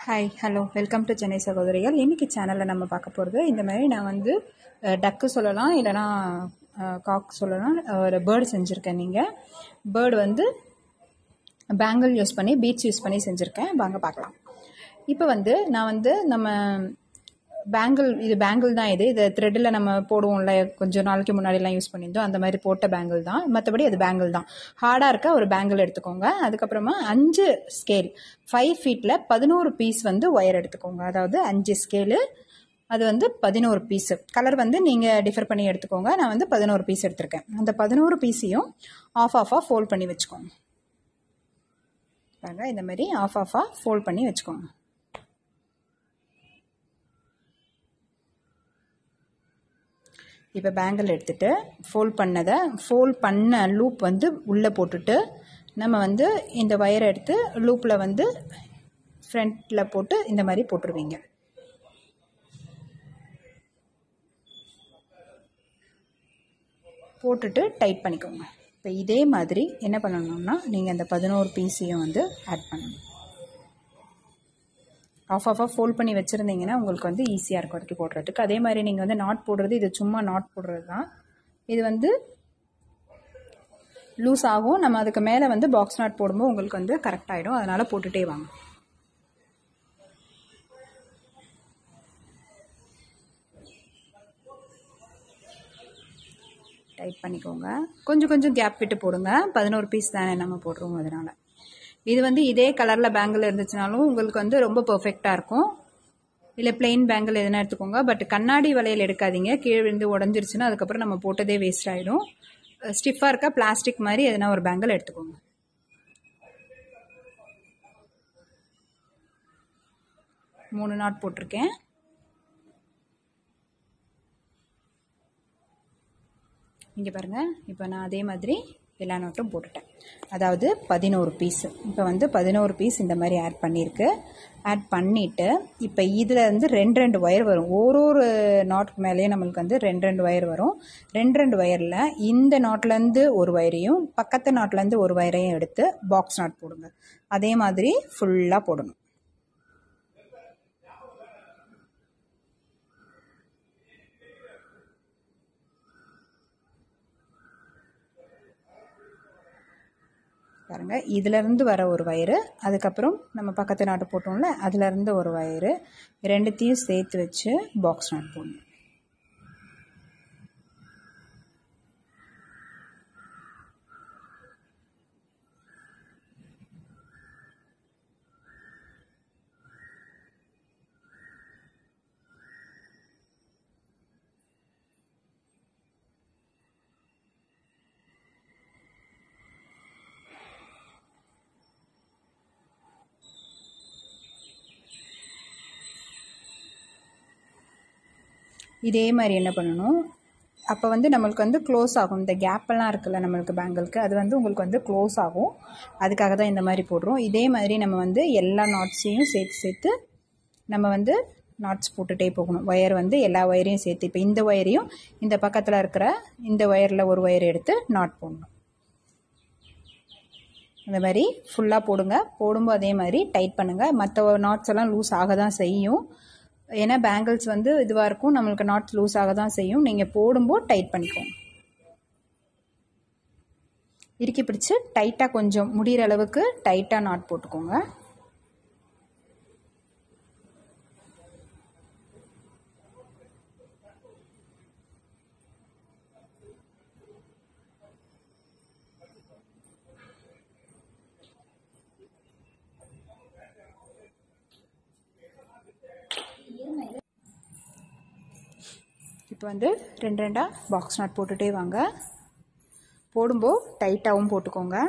hi hello welcome to Chennai சகோதரிகள் இன்றைக்கி சேனலில் நம்ம பார்க்க போகிறது இந்த மாதிரி நான் வந்து டக்கு சொல்லலாம் இல்லைனா காக் சொல்லலாம் ஒரு பேர்டு செஞ்சுருக்கேன் நீங்கள் பேர்டு வந்து பேங்கிள் யூஸ் பண்ணி பீட்ஸ் யூஸ் பண்ணி செஞ்சுருக்கேன் வாங்க பார்க்கலாம் இப்போ வந்து நான் வந்து நம்ம பேங்கிள் இது பேங்கிள் தான் இது இது த்ரெட்டில் நம்ம போடுவோம்ல கொஞ்சம் நாளைக்கு முன்னாடிலாம் யூஸ் பண்ணியிருந்தோம் அந்த மாதிரி போட்ட பேங்கிள் தான் மற்றபடி அது பேங்கிள் தான் ஹார்டாக இருக்க ஒரு பேங்கிள் எடுத்துக்கோங்க அதுக்கப்புறமா அஞ்சு ஸ்கேல் ஃபைவ் ஃபீட்டில் பதினோரு பீஸ் வந்து ஒயர் எடுத்துக்கோங்க அதாவது அஞ்சு ஸ்கேலு அது வந்து பதினோரு பீஸு கலர் வந்து நீங்கள் டிஃபர் பண்ணி எடுத்துக்கோங்க நான் வந்து பதினோரு பீஸ் எடுத்திருக்கேன் அந்த பதினோரு பீஸையும் ஆஃப் ஆஃபாக ஃபோல்ட் பண்ணி வச்சுக்கோங்க பாருங்க இந்த மாதிரி ஆஃப் ஆஃபாக ஃபோல்ட் பண்ணி வச்சுக்கோங்க இப்போ பேங்கிள் எடுத்துகிட்டு ஃபோல்ட் பண்ணதை ஃபோல்ட் பண்ண லூப் வந்து உள்ளே போட்டுட்டு நம்ம வந்து இந்த ஒயரை எடுத்து லூப்பில் வந்து ஃப்ரண்ட்டில் போட்டு இந்த மாதிரி போட்டுருவீங்க போட்டுட்டு டைட் பண்ணிக்கோங்க இப்போ இதே மாதிரி என்ன பண்ணணும்னா நீங்கள் அந்த பதினோரு பீஸையும் வந்து ஆட் பண்ணணும் ஆஃப் ஆஃபாக ஃபோல்ட் பண்ணி வச்சுருந்தீங்கன்னா உங்களுக்கு வந்து ஈஸியாக இருக்கும் அதுக்கு போடுறதுக்கு அதே மாதிரி நீங்கள் வந்து நாட் போடுறது இது சும்மா நாட் போடுறது தான் இது வந்து லூஸ் ஆகும் நம்ம அதுக்கு மேலே வந்து பாக்ஸ் நாட் போடும்போது உங்களுக்கு வந்து கரெக்ட் ஆகிடும் அதனால் போட்டுகிட்டே வாங்க டைட் பண்ணிக்கோங்க கொஞ்சம் கொஞ்சம் கேப் விட்டு போடுங்க பதினோரு பீஸ் தானே நம்ம போடுறோம் அதனால் இது வந்து இதே கலரில் பேங்கிள் இருந்துச்சுனாலும் உங்களுக்கு வந்து ரொம்ப பர்ஃபெக்டாக இருக்கும் இல்லை பிளெயின் பேங்கிள் எதுனா எடுத்துக்கோங்க பட் கண்ணாடி வளையல் எடுக்காதீங்க கீழே விழுந்து உடஞ்சிருச்சுன்னா அதுக்கப்புறம் நம்ம போட்டதே வேஸ்ட் ஆகிடும் ஸ்டிஃபாக இருக்க பிளாஸ்டிக் மாதிரி எதுனா ஒரு பேங்கிள் எடுத்துக்கோங்க மூணு நாட் போட்டிருக்கேன் இங்கே பாருங்கள் இப்போ நான் அதே மாதிரி எல்லா நோட்டும் போட்டுட்டேன் அதாவது பதினோரு பீஸு இப்போ வந்து பதினோரு பீஸ் இந்த மாதிரி ஆட் பண்ணியிருக்கு ஆட் பண்ணிவிட்டு இப்போ இதில் வந்து ரெண்டு ரெண்டு ஒயர் வரும் ஒரு ஒரு நாட்டுக்கு மேலேயும் நம்மளுக்கு வந்து ரெண்டு ரெண்டு ஒயர் வரும் ரெண்டு ரெண்டு ஒயரில் இந்த நாட்லேருந்து ஒரு ஒயரையும் பக்கத்து நாட்லேருந்து ஒரு ஒயரையும் எடுத்து பாக்ஸ் நாட் போடுங்க அதே மாதிரி ஃபுல்லாக போடணும் பாருங்கள் இதிலேருந்து வர ஒரு வயரு அதுக்கப்புறம் நம்ம பக்கத்து நாட்டு போட்டோம்ல அதுலேருந்து ஒரு வயரு ரெண்டுத்தையும் சேர்த்து வச்சு பாக்ஸ் நாட் போடணும் இதே மாதிரி என்ன பண்ணணும் அப்போ வந்து நம்மளுக்கு வந்து க்ளோஸ் ஆகும் இந்த கேப்பெல்லாம் இருக்குல்ல நம்மளுக்கு பேங்கிளுக்கு அது வந்து உங்களுக்கு வந்து க்ளோஸ் ஆகும் அதுக்காக தான் இந்த மாதிரி போடுறோம் இதே மாதிரி நம்ம வந்து எல்லா நாட்ஸையும் சேர்த்து சேர்த்து நம்ம வந்து நாட்ஸ் போட்டுகிட்டே போகணும் ஒயர் வந்து எல்லா ஒயரையும் சேர்த்து இப்போ இந்த ஒயரையும் இந்த பக்கத்தில் இருக்கிற இந்த ஒயரில் ஒரு ஒயர் எடுத்து நாட் போடணும் இந்த மாதிரி ஃபுல்லாக போடுங்க போடும்போது அதே மாதிரி டைட் பண்ணுங்கள் மற்ற நாட்ஸ் எல்லாம் லூஸ் ஆக தான் செய்யும் ஏன்னா பேங்கிள்ஸ் வந்து இதுவாக இருக்கும் நம்மளுக்கு நாட் லூஸ் ஆக தான் செய்யும் நீங்கள் போடும்போது டைட் பண்ணிக்கோங்க இறுக்கி பிடிச்சி டைட்டாக கொஞ்சம் முடிகிற அளவுக்கு டைட்டாக நாட் போட்டுக்கோங்க இப்போ வந்து ரெண்டு ரெண்டாக பாக்ஸ் நாட் போட்டுகிட்டே வாங்க போடும்போது டைட்டாகவும் போட்டுக்கோங்க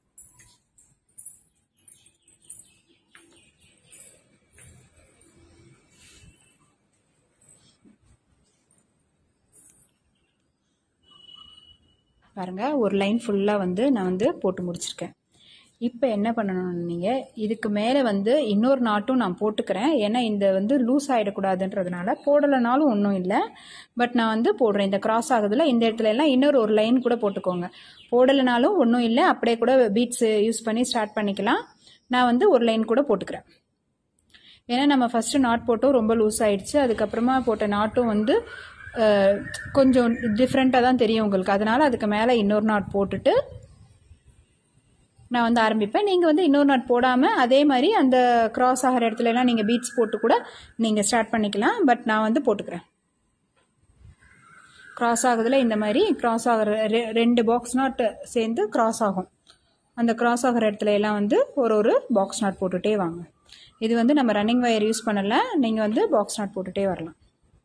பாருங்கள் ஒரு லைன் ஃபுல்லாக வந்து நான் வந்து போட்டு முடிச்சிருக்கேன் இப்போ என்ன பண்ணணும் நீங்கள் இதுக்கு மேலே வந்து இன்னொரு நாட்டும் நான் போட்டுக்கிறேன் ஏன்னா இந்த வந்து லூஸ் ஆகிடக்கூடாதுன்றதுனால போடலைனாலும் ஒன்றும் இல்லை பட் நான் வந்து போடுறேன் இந்த கிராஸ் ஆகுதுல இந்த இடத்துல எல்லாம் இன்னொரு ஒரு லைன் கூட போட்டுக்கோங்க போடலைனாலும் ஒன்றும் இல்லை அப்படியே கூட பீட்ஸ் யூஸ் பண்ணி ஸ்டார்ட் பண்ணிக்கலாம் நான் வந்து ஒரு லைன் கூட போட்டுக்கிறேன் ஏன்னா நம்ம ஃபஸ்ட்டு நாட் போட்டோம் ரொம்ப லூஸ் ஆயிடுச்சு அதுக்கப்புறமா போட்ட நாட்டும் வந்து அஹ், கொஞ்சம் டிஃப்ரெண்ட்டாக தான் தெரியும் உங்களுக்கு அதனால் அதுக்கு மேலே இன்னொரு நாட் போட்டுட்டு நான் வந்து ஆரம்பிப்பேன் நீங்கள் வந்து இன்னொரு நாட் போடாமல் அதே மாதிரி அந்த கிராஸ் ஆகிற இடத்துல எல்லாம் நீங்கள் பீட்ஸ் போட்டு கூட நீங்கள் ஸ்டார்ட் பண்ணிக்கலாம் பட் நான் வந்து போட்டுக்கிறேன் கிராஸ் ஆகுதுல இந்த மாதிரி கிராஸ் ஆகிற ரெ- ரெண்டு பாக்ஸ் நாட் சேர்ந்து கிராஸ் ஆகும் அந்த கிராஸ் ஆகிற இடத்துல எல்லாம் வந்து ஒரு ஒரு பாக்ஸ் நாட் போட்டுட்டே வாங்க இது வந்து நம்ம ரன்னிங் வயர் யூஸ் பண்ணல நீங்கள் வந்து பாக்ஸ் நாட் போட்டுட்டே வரலாம்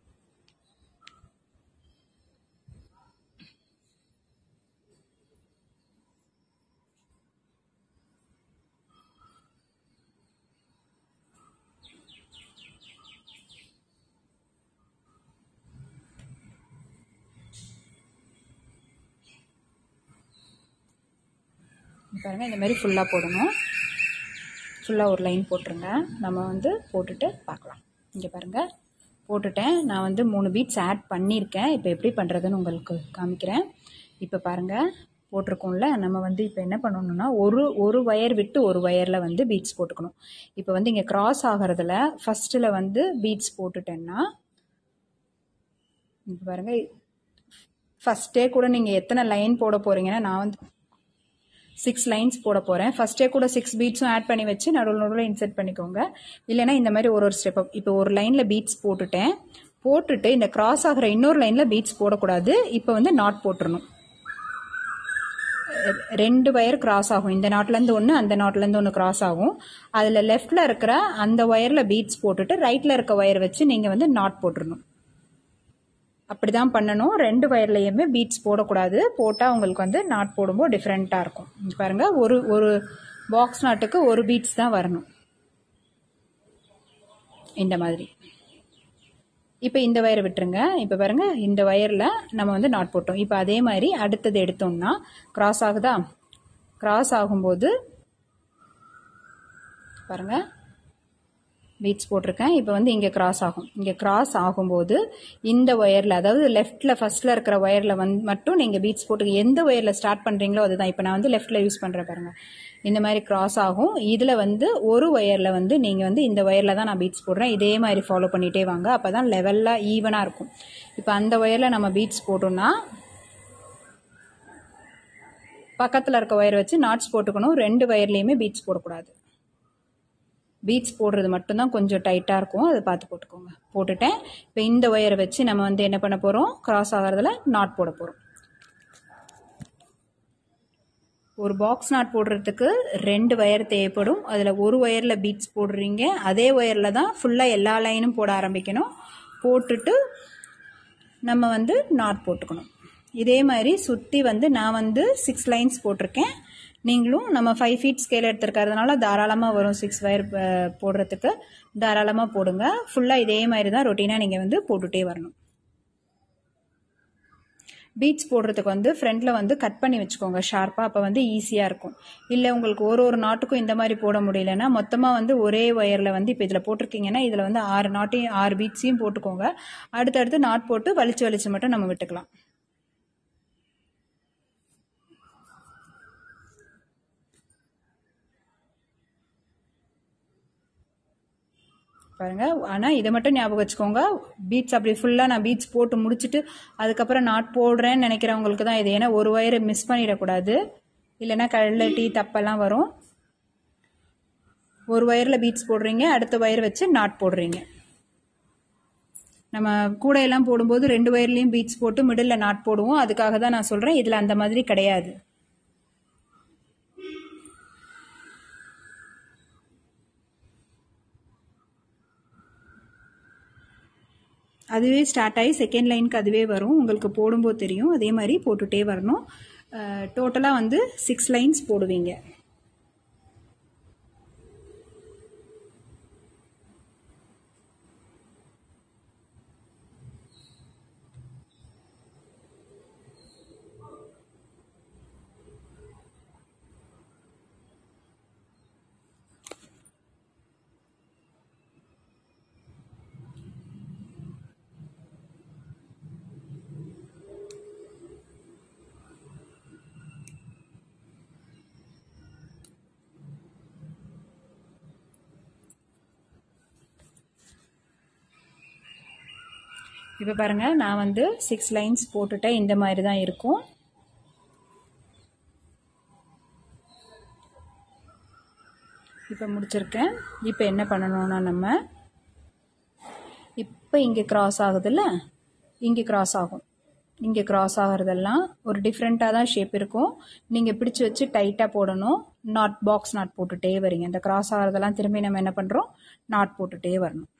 பாருங்க இந்த மாதிரி ஃபுல்லாக போடணும் ஃபுல்லாக ஒரு லைன் போட்டுருங்க நம்ம வந்து போட்டுட்டு பார்க்கலாம் இங்கே பாருங்கள் போட்டுட்டேன் நான் வந்து மூணு பீட்ஸ் ஆட் பண்ணியிருக்கேன் இப்போ எப்படி பண்ணுறதுன்னு உங்களுக்கு காமிக்கிறேன் இப்போ பாருங்கள் போட்டிருக்கோம்ல நம்ம வந்து இப்போ என்ன பண்ணணும்னா ஒரு ஒரு ஒயர் விட்டு ஒரு ஒயரில் வந்து பீட்ஸ் போட்டுக்கணும் இப்போ வந்து இங்கே கிராஸ் ஆகிறதுல ஃபஸ்ட்டில் வந்து பீட்ஸ் போட்டுட்டேன்னா இப்போ பாருங்கள் ஃபஸ்ட்டே கூட நீங்கள் எத்தனை லைன் போட போகிறீங்கன்னா நான் வந்து சிக்ஸ் லைன்ஸ் போட போகிறேன் ஃபஸ்ட்டே கூட சிக்ஸ் பீட்ஸும் ஆட் பண்ணி வச்சு நடுவில் நடுவில் இன்செர்ட் பண்ணிக்கோங்க இல்லைன்னா இந்த மாதிரி ஒரு ஒரு ஸ்டெப் இப்போ ஒரு லைனில் பீட்ஸ் போட்டுட்டேன் போட்டுட்டு இந்த கிராஸ் ஆகிற இன்னொரு லைனில் பீட்ஸ் போடக்கூடாது இப்போ வந்து நாட் போட்டுறணும் ரெண்டு ஒயர் கிராஸ் ஆகும் இந்த நாட்லேருந்து ஒன்று அந்த நாட்லேருந்து ஒன்று கிராஸ் ஆகும் அதில் லெஃப்டில் இருக்கிற அந்த ஒயரில் பீட்ஸ் போட்டுட்டு ரைட்டில் இருக்க ஒயர் வச்சு நீங்கள் வந்து நாட் போட்டுறணும் அப்படி தான் பண்ணணும் ரெண்டு வயர்லையுமே பீட்ஸ் போடக்கூடாது போட்டால் உங்களுக்கு வந்து நாட் போடும்போது டிஃப்ரெண்ட்டாக இருக்கும் இங்க பாருங்க ஒரு ஒரு பாக்ஸ் நாட்டுக்கு ஒரு பீட்ஸ் தான் வரணும் இந்த மாதிரி இப்போ இந்த வயரை விட்டுருங்க இப்போ பாருங்க இந்த வயரில் நம்ம வந்து நாட் போட்டோம் இப்போ அதே மாதிரி அடுத்தது எடுத்தோம்னா கிராஸ் ஆகுதா கிராஸ் ஆகும்போது பாருங்க பீட்ஸ் போட்டிருக்கேன் இப்போ வந்து இங்கே கிராஸ் ஆகும் இங்கே கிராஸ் ஆகும்போது இந்த ஒயரில் அதாவது லெஃப்ட்டில் ஃபர்ஸ்ட்டில் இருக்கிற ஒயரில் வந்து மட்டும் நீங்கள் பீட்ஸ் போட்டு எந்த ஒயரில் ஸ்டார்ட் பண்ணுறீங்களோ அதுதான் இப்போ நான் வந்து லெஃப்ட்டில் யூஸ் பண்ணுறேன் பாருங்கள் இந்த மாதிரி கிராஸ் ஆகும் இதில் வந்து ஒரு ஒயரில் வந்து நீங்கள் வந்து இந்த ஒயரில் தான் நான் பீட்ஸ் போடுறேன் இதே மாதிரி ஃபாலோ பண்ணிகிட்டே வாங்க அப்போ தான் லெவலாக ஈவனாக இருக்கும் இப்போ அந்த ஒயரில் நம்ம பீட்ஸ் போட்டோம்னா பக்கத்தில் இருக்க ஒயர் வச்சு நாட்ஸ் போட்டுக்கணும் ரெண்டு ஒயர்லேயுமே பீட்ஸ் போடக்கூடாது பீட்ஸ் போடுறது மட்டும்தான் கொஞ்சம் டைட்டாக இருக்கும் அதை பார்த்து போட்டுக்கோங்க போட்டுட்டேன் இப்போ இந்த ஒயரை வச்சு நம்ம வந்து என்ன பண்ண போகிறோம் கிராஸ் ஆகிறதுல நாட் போட போகிறோம் ஒரு பாக்ஸ் நாட் போடுறதுக்கு ரெண்டு ஒயர் தேவைப்படும் அதில் ஒரு ஒயரில் பீட்ஸ் போடுறீங்க அதே ஒயரில் தான் ஃபுல்லாக எல்லா லைனும் போட ஆரம்பிக்கணும் போட்டுட்டு நம்ம வந்து நாட் போட்டுக்கணும் இதே மாதிரி சுற்றி வந்து நான் வந்து சிக்ஸ் லைன்ஸ் போட்டிருக்கேன் நீங்களும் நம்ம ஃபைவ் ஃபீட் ஸ்கேல் எடுத்துருக்கறதுனால தாராளமாக வரும் சிக்ஸ் ஒயர் போடுறதுக்கு தாராளமாக போடுங்க ஃபுல்லாக இதே மாதிரி தான் ரொட்டீனாக நீங்கள் வந்து போட்டுகிட்டே வரணும் பீட்ஸ் போடுறதுக்கு வந்து ஃப்ரண்ட்டில் வந்து கட் பண்ணி வச்சுக்கோங்க ஷார்ப்பாக அப்போ வந்து ஈஸியாக இருக்கும் இல்லை உங்களுக்கு ஒரு ஒரு நாட்டுக்கும் இந்த மாதிரி போட முடியலன்னா மொத்தமாக வந்து ஒரே ஒயரில் வந்து இப்போ இதில் போட்டிருக்கீங்கன்னா இதில் வந்து ஆறு நாட்டையும் ஆறு பீட்ஸையும் போட்டுக்கோங்க அடுத்தடுத்து நாட் போட்டு வலிச்சு வலிச்சு மட்டும் நம்ம விட்டுக்கலாம் பாருங்க ஆனால் இதை மட்டும் ஞாபகம் வச்சுக்கோங்க பீட்ஸ் அப்படி ஃபுல்லாக நான் பீட்ஸ் போட்டு முடிச்சுட்டு அதுக்கப்புறம் நாட் போடுறேன்னு நினைக்கிறவங்களுக்கு தான் இது ஏன்னா ஒரு ஒயரை மிஸ் பண்ணிடக்கூடாது இல்லைன்னா கழட்டி தப்பெல்லாம் வரும் ஒரு ஒயரில் பீட்ஸ் போடுறீங்க அடுத்த ஒயர் வச்சு நாட் போடுறீங்க நம்ம கூடையெல்லாம் போடும்போது ரெண்டு ஒயர்லேயும் பீட்ஸ் போட்டு மிடில் நாட் போடுவோம் அதுக்காக தான் நான் சொல்கிறேன் இதில் அந்த மாதிரி கிடையாது அதுவே ஸ்டார்ட் ஆகி செகண்ட் லைனுக்கு அதுவே வரும் உங்களுக்கு போடும்போது தெரியும் அதே மாதிரி போட்டுகிட்டே வரணும் டோட்டலாக வந்து சிக்ஸ் லைன்ஸ் போடுவீங்க இப்போ பாருங்கள் நான் வந்து சிக்ஸ் லைன்ஸ் போட்டுட்டேன் இந்த மாதிரி தான் இருக்கும் இப்போ முடிச்சிருக்கேன் இப்போ என்ன பண்ணணும்னா நம்ம இப்போ இங்கே கிராஸ் ஆகுதுல்ல இங்கே கிராஸ் ஆகும் இங்கே கிராஸ் ஆகிறதெல்லாம் ஒரு டிஃப்ரெண்ட்டாக தான் ஷேப் இருக்கும் நீங்கள் பிடிச்சி வச்சு டைட்டாக போடணும் நாட் பாக்ஸ் நாட் போட்டுகிட்டே வரீங்க இந்த கிராஸ் ஆகிறதெல்லாம் திரும்பி நம்ம என்ன பண்ணுறோம் நாட் போட்டுகிட்டே வரணும்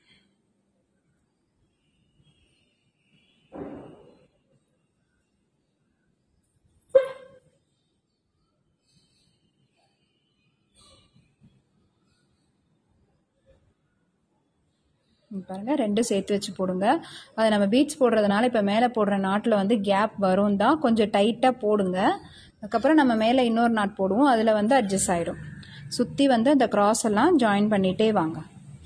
பாருங்கள் ரெண்டும் சேர்த்து வச்சு போடுங்க அதை நம்ம பீட்ஸ் போடுறதுனால இப்போ மேலே போடுற நாட்டில் வந்து கேப் வரும் தான் கொஞ்சம் டைட்டாக போடுங்க அதுக்கப்புறம் நம்ம மேலே இன்னொரு நாட் போடுவோம் அதில் வந்து அட்ஜஸ்ட் ஆகிடும் சுற்றி வந்து அந்த க்ராஸ் எல்லாம் ஜாயின் பண்ணிகிட்டே வாங்க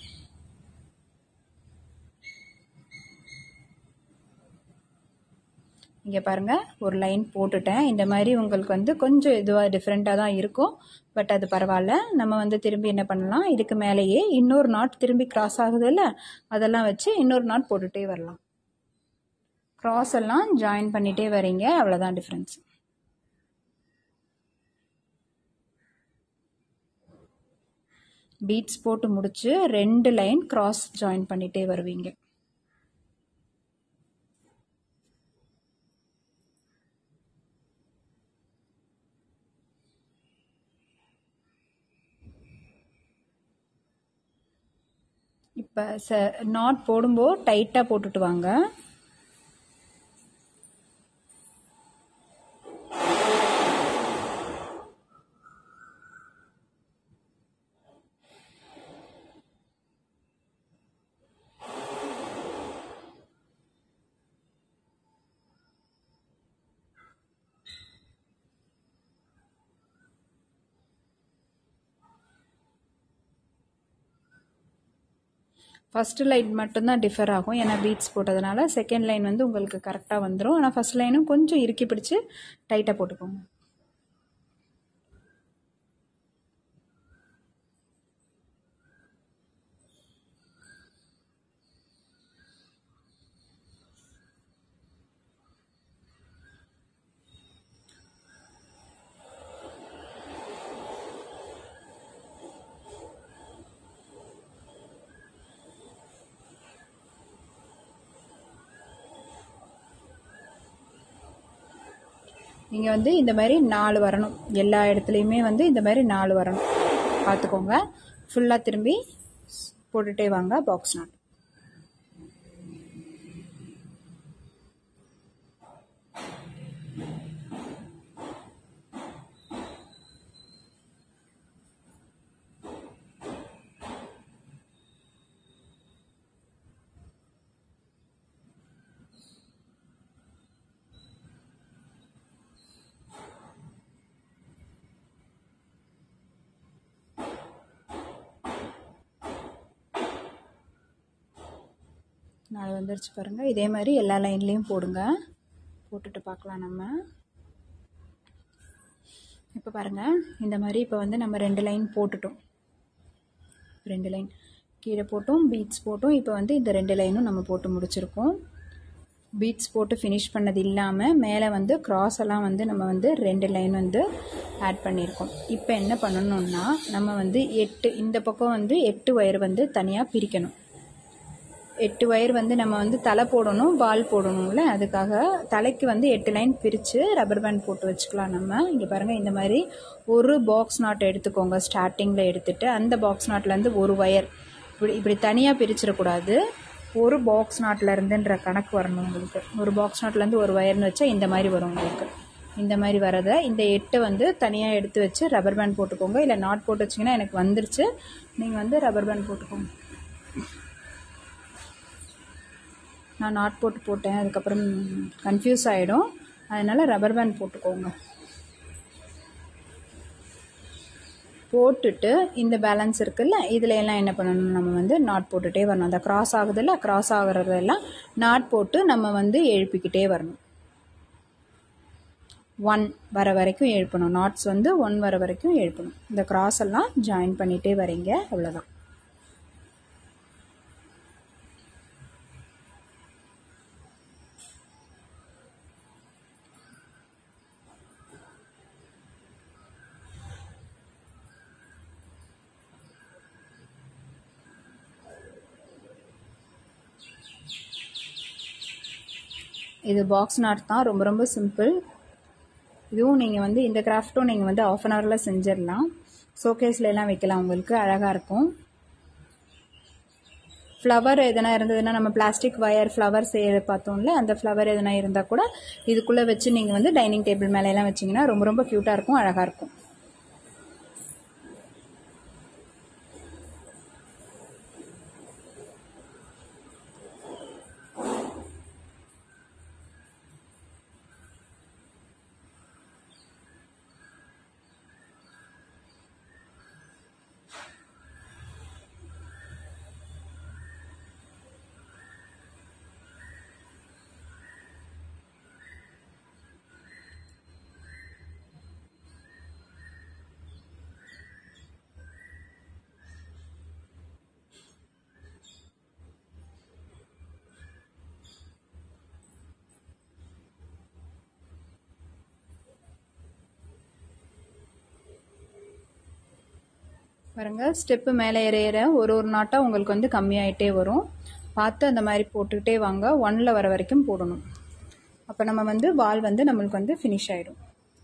இங்கே பாருங்கள் ஒரு லைன் போட்டுட்டேன் இந்த மாதிரி உங்களுக்கு வந்து கொஞ்சம் இதுவாக டிஃப்ரெண்ட்டாக தான் இருக்கும் பட் அது பரவாயில்ல நம்ம வந்து திரும்பி என்ன பண்ணலாம் இதுக்கு மேலேயே இன்னொரு நாட் திரும்பி கிராஸ் ஆகுது இல்லை அதெல்லாம் வச்சு இன்னொரு நாட் போட்டுகிட்டே வரலாம் க்ராஸ் எல்லாம் ஜாயின் பண்ணிகிட்டே வரீங்க அவ்வளோதான் டிஃப்ரென்ஸ் பீட்ஸ் போட்டு முடிச்சு ரெண்டு லைன் கிராஸ் ஜாயின் பண்ணிகிட்டே வருவீங்க இப்போ ச நாட் போடும்போது டைட்டாக போட்டுட்டு வாங்க ஃபஸ்ட்டு லைன் மட்டும்தான் டிஃபர் ஆகும் ஏன்னா பீட்ஸ் போட்டதுனால செகண்ட் லைன் வந்து உங்களுக்கு கரெக்டாக வந்துடும் ஆனால் ஃபஸ்ட் லைனும் கொஞ்சம் இறுக்கி பிடிச்சி டைட்டாக போட்டுக்கோங்க நீங்கள் வந்து இந்த மாதிரி நாலு வரணும் எல்லா இடத்துலையுமே வந்து இந்த மாதிரி நாலு வரணும் பார்த்துக்கோங்க ஃபுல்லாக திரும்பி போட்டுகிட்டே வாங்க பாக்ஸ் நாட் நாலு வந்துருச்சு பாருங்கள் இதே மாதிரி எல்லா லைன்லேயும் போடுங்க போட்டுட்டு பார்க்கலாம் நம்ம இப்போ பாருங்கள் இந்த மாதிரி இப்போ வந்து நம்ம ரெண்டு லைன் போட்டுட்டோம் ரெண்டு லைன் கீழே போட்டோம் பீட்ஸ் போட்டோம் இப்போ வந்து இந்த ரெண்டு லைனும் நம்ம போட்டு முடிச்சிருக்கோம் பீட்ஸ் போட்டு ஃபினிஷ் பண்ணது இல்லாமல் மேலே வந்து க்ராஸ் எல்லாம் வந்து நம்ம வந்து ரெண்டு லைன் வந்து ஆட் பண்ணியிருக்கோம் இப்போ என்ன பண்ணணும்னா நம்ம வந்து எட்டு இந்த பக்கம் வந்து எட்டு ஒயர் வந்து தனியாக பிரிக்கணும் எட்டு ஒயர் வந்து நம்ம வந்து தலை போடணும் பால் போடணும்ல அதுக்காக தலைக்கு வந்து எட்டு லைன் பிரித்து ரப்பர் பேண்ட் போட்டு வச்சுக்கலாம் நம்ம இங்கே பாருங்கள் இந்த மாதிரி ஒரு பாக்ஸ் நாட் எடுத்துக்கோங்க ஸ்டார்டிங்கில் எடுத்துகிட்டு அந்த பாக்ஸ் நாட்லேருந்து ஒரு ஒயர் இப்படி இப்படி தனியாக பிரிச்சிடக்கூடாது ஒரு பாக்ஸ் நாட்டில் இருந்துன்ற கணக்கு வரணும் உங்களுக்கு ஒரு பாக்ஸ் நாட்லேருந்து ஒரு ஒயர்னு வச்சா இந்த மாதிரி வரும் உங்களுக்கு இந்த மாதிரி வரதை இந்த எட்டை வந்து தனியாக எடுத்து வச்சு ரப்பர் பேண்ட் போட்டுக்கோங்க இல்லை நாட் போட்டு வச்சிங்கன்னா எனக்கு வந்துருச்சு நீங்கள் வந்து ரப்பர் பேண்ட் போட்டுக்கோங்க நான் நாட் போட்டு போட்டேன் அதுக்கப்புறம் கன்ஃபியூஸ் ஆகிடும் அதனால் ரப்பர் பேண்ட் போட்டுக்கோங்க போட்டுட்டு இந்த பேலன்ஸ் இருக்குல்ல இதில் எல்லாம் என்ன பண்ணணும் நம்ம வந்து நாட் போட்டுகிட்டே வரணும் அந்த கிராஸ் ஆகுதுல்ல கிராஸ் ஆகுறதெல்லாம் நாட் போட்டு நம்ம வந்து எழுப்பிக்கிட்டே வரணும் ஒன் வர வரைக்கும் எழுப்பணும் நாட்ஸ் வந்து ஒன் வர வரைக்கும் எழுப்பணும் இந்த கிராஸ் எல்லாம் ஜாயின் பண்ணிகிட்டே வரீங்க அவ்வளோதான் இது பாக்ஸ் நாட் தான் ரொம்ப ரொம்ப சிம்பிள் இதுவும் நீங்கள் வந்து இந்த கிராஃப்ட்டும் நீங்கள் வந்து ஆஃப் அன் ஹவரில் செஞ்சிடலாம் ஷோகேஸில் எல்லாம் வைக்கலாம் உங்களுக்கு அழகாக இருக்கும் ஃப்ளவர் எதனா இருந்ததுன்னா நம்ம பிளாஸ்டிக் வயர் ஃப்ளவர் செய்ய பார்த்தோம்ல அந்த ஃப்ளவர் எதனா இருந்தால் கூட இதுக்குள்ளே வச்சு நீங்கள் வந்து டைனிங் டேபிள் மேலே எல்லாம் வச்சிங்கன்னா ரொம்ப ரொம்ப க்யூட்டாக இருக்கும் அழகாக இருக்கும் பாருங்க ஸ்டெப்பு மேலே ஏற ஏற ஒரு ஒரு நாட்டாக உங்களுக்கு வந்து கம்மியாயிட்டே வரும் பார்த்து அந்த மாதிரி போட்டுக்கிட்டே வாங்க ஒன்னில் வர வரைக்கும் போடணும் அப்போ நம்ம வந்து வால் வந்து நம்மளுக்கு வந்து ஃபினிஷ் ஆகிடும்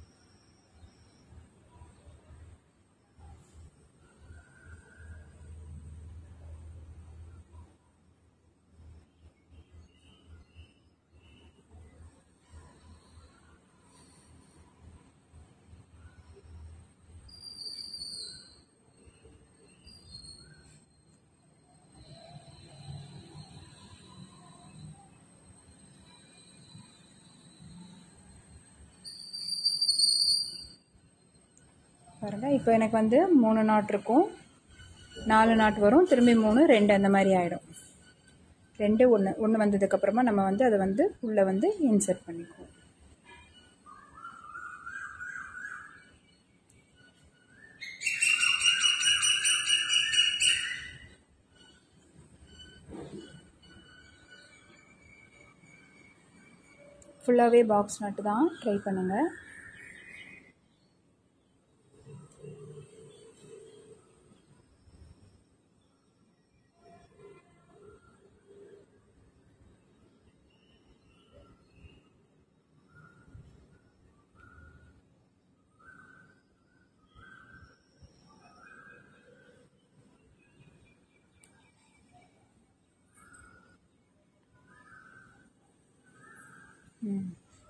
பாருங்கள் இப்போ எனக்கு வந்து மூணு நாட் இருக்கும் நாலு நாட் வரும் திரும்பி மூணு ரெண்டு அந்த மாதிரி ஆகிடும் ரெண்டு ஒன்று ஒன்று வந்ததுக்கப்புறமா நம்ம வந்து அதை வந்து உள்ளே வந்து இன்சர்ட் பண்ணிக்குவோம் ஃபுல்லாகவே பாக்ஸ் நட்டு தான் ட்ரை பண்ணுங்கள் ம்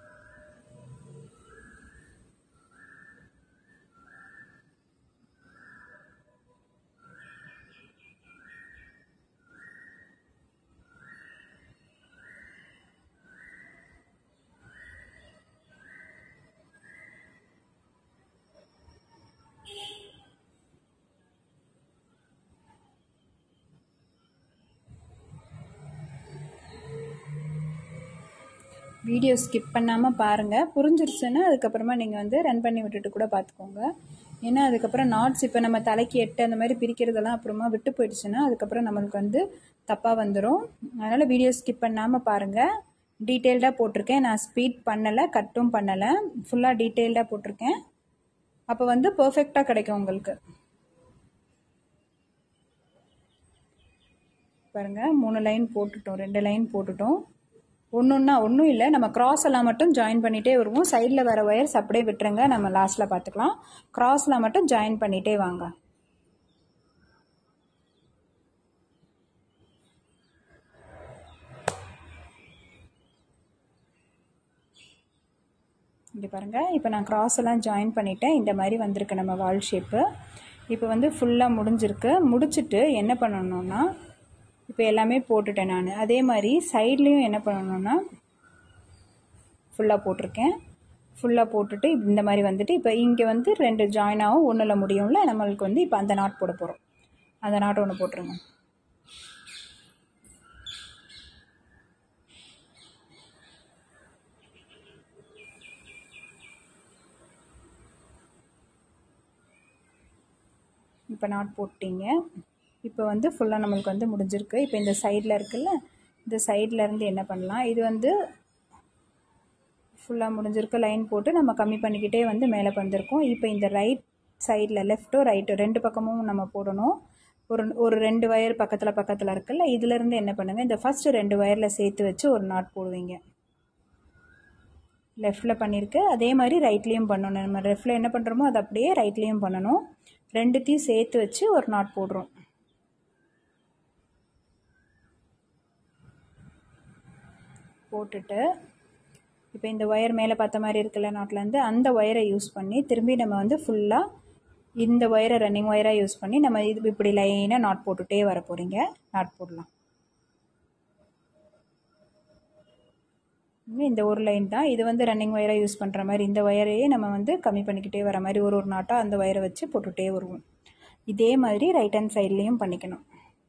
வீடியோ ஸ்கிப் பண்ணாமல் பாருங்கள் புரிஞ்சிருச்சுன்னா அதுக்கப்புறமா நீங்கள் வந்து ரன் பண்ணி விட்டுட்டு கூட பார்த்துக்கோங்க ஏன்னா அதுக்கப்புறம் நாட்ஸ் இப்போ நம்ம தலைக்கு எட்டு அந்த மாதிரி பிரிக்கிறதெல்லாம் அப்புறமா விட்டு போயிடுச்சுன்னா அதுக்கப்புறம் நம்மளுக்கு வந்து தப்பாக வந்துடும் அதனால் வீடியோ ஸ்கிப் பண்ணாமல் பாருங்கள் டீட்டெயில்டாக போட்டிருக்கேன் நான் ஸ்பீட் பண்ணலை கட்டும் பண்ணலை ஃபுல்லாக டீட்டெயில்டாக போட்டிருக்கேன் அப்போ வந்து பர்ஃபெக்டாக கிடைக்கும் உங்களுக்கு பாருங்கள் மூணு லைன் போட்டுட்டோம் ரெண்டு லைன் போட்டுட்டோம் ஒன்று ஒன்றா ஒன்றும் இல்லை நம்ம கிராஸ் எல்லாம் மட்டும் ஜாயின் பண்ணிகிட்டே வருவோம் சைடில் வர ஒயர்ஸ் அப்படியே விட்டுருங்க நம்ம லாஸ்ட்டில் பார்த்துக்கலாம் கிராஸில் மட்டும் ஜாயின் பண்ணிகிட்டே வாங்க இங்கே பாருங்கள் இப்போ நான் கிராஸ் எல்லாம் ஜாயின் பண்ணிட்டேன் இந்த மாதிரி வந்திருக்கு நம்ம வால் ஷேப்பு இப்போ வந்து ஃபுல்லாக முடிஞ்சிருக்கு முடிச்சுட்டு என்ன பண்ணணும்னா இப்போ எல்லாமே போட்டுட்டேன் நான் அதே மாதிரி சைட்லேயும் என்ன பண்ணணும்னா ஃபுல்லாக போட்டிருக்கேன் ஃபுல்லாக போட்டுட்டு இந்த மாதிரி வந்துட்டு இப்போ இங்கே வந்து ரெண்டு ஜாயின் ஆகும் ஒன்றில் முடியும்ல நம்மளுக்கு வந்து இப்போ அந்த நாட் போட போகிறோம் அந்த நாட் ஒன்று போட்டுருங்க இப்போ நாட் போட்டிங்க இப்போ வந்து ஃபுல்லாக நம்மளுக்கு வந்து முடிஞ்சிருக்கு இப்போ இந்த சைடில் இருக்குல்ல இந்த சைடில் இருந்து என்ன பண்ணலாம் இது வந்து ஃபுல்லாக முடிஞ்சிருக்கு லைன் போட்டு நம்ம கம்மி பண்ணிக்கிட்டே வந்து மேலே வந்திருக்கோம் இப்போ இந்த ரைட் சைடில் லெஃப்ட்டோ ரைட்டோ ரெண்டு பக்கமும் நம்ம போடணும் ஒரு ஒரு ரெண்டு ஒயர் பக்கத்தில் பக்கத்தில் இருக்குல்ல இதுலேருந்து என்ன பண்ணுங்கள் இந்த ஃபஸ்ட்டு ரெண்டு ஒயரில் சேர்த்து வச்சு ஒரு நாட் போடுவீங்க லெஃப்டில் பண்ணியிருக்கு அதே மாதிரி ரைட்லேயும் பண்ணணும் நம்ம லெஃப்டில் என்ன பண்ணுறோமோ அது அப்படியே ரைட்லேயும் பண்ணணும் ரெண்டுத்தையும் சேர்த்து வச்சு ஒரு நாட் போடுறோம் போட்டுட்டு இப்போ இந்த ஒயர் மேலே பார்த்த மாதிரி இருக்குல்ல நாட்லேருந்து அந்த ஒயரை யூஸ் பண்ணி திரும்பி நம்ம வந்து ஃபுல்லாக இந்த ஒயரை ரன்னிங் ஒயராக யூஸ் பண்ணி நம்ம இது இப்படி லைனாக நாட் போட்டுகிட்டே வர போகிறீங்க நாட் போடலாம் இந்த ஒரு லைன் தான் இது வந்து ரன்னிங் ஒயராக யூஸ் பண்ணுற மாதிரி இந்த ஒயரையே நம்ம வந்து கம்மி பண்ணிக்கிட்டே வர மாதிரி ஒரு ஒரு நாட்டாக அந்த ஒயரை வச்சு போட்டுகிட்டே வருவோம் இதே மாதிரி ரைட் ஹேண்ட் சைட்லேயும் பண்ணிக்கணும்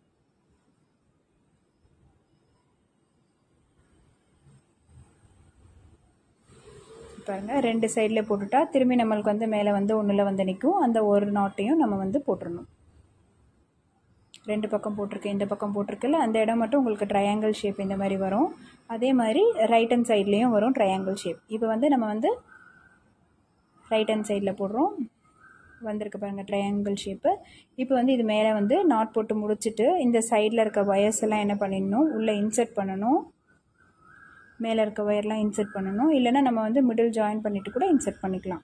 பாருங்கள் ரெண்டு சைடில் போட்டுட்டா திரும்பி நம்மளுக்கு வந்து மேலே வந்து ஒன்றில் வந்து நிற்கும் அந்த ஒரு நாட்டையும் நம்ம வந்து போட்டுடணும் ரெண்டு பக்கம் போட்டிருக்கேன் இந்த பக்கம் போட்டிருக்குல்ல அந்த இடம் மட்டும் உங்களுக்கு ட்ரையாங்கிள் ஷேப் இந்த மாதிரி வரும் அதே மாதிரி ரைட் ஹேண்ட் சைட்லேயும் வரும் ட்ரையாங்கிள் ஷேப் இப்போ வந்து நம்ம வந்து ரைட் ஹேண்ட் சைடில் போடுறோம் வந்திருக்கு பாருங்கள் ட்ரையாங்கிள் ஷேப்பு இப்போ வந்து இது மேலே வந்து நாட் போட்டு முடிச்சுட்டு இந்த சைடில் இருக்க ஒயர்ஸ் எல்லாம் என்ன பண்ணிடணும் உள்ளே இன்சர்ட் பண்ணணும் மேலே இருக்க ஒயர்லாம் இன்சர்ட் பண்ணணும் இல்லைன்னா நம்ம வந்து மிடில் ஜாயின் பண்ணிவிட்டு கூட இன்சர்ட் பண்ணிக்கலாம்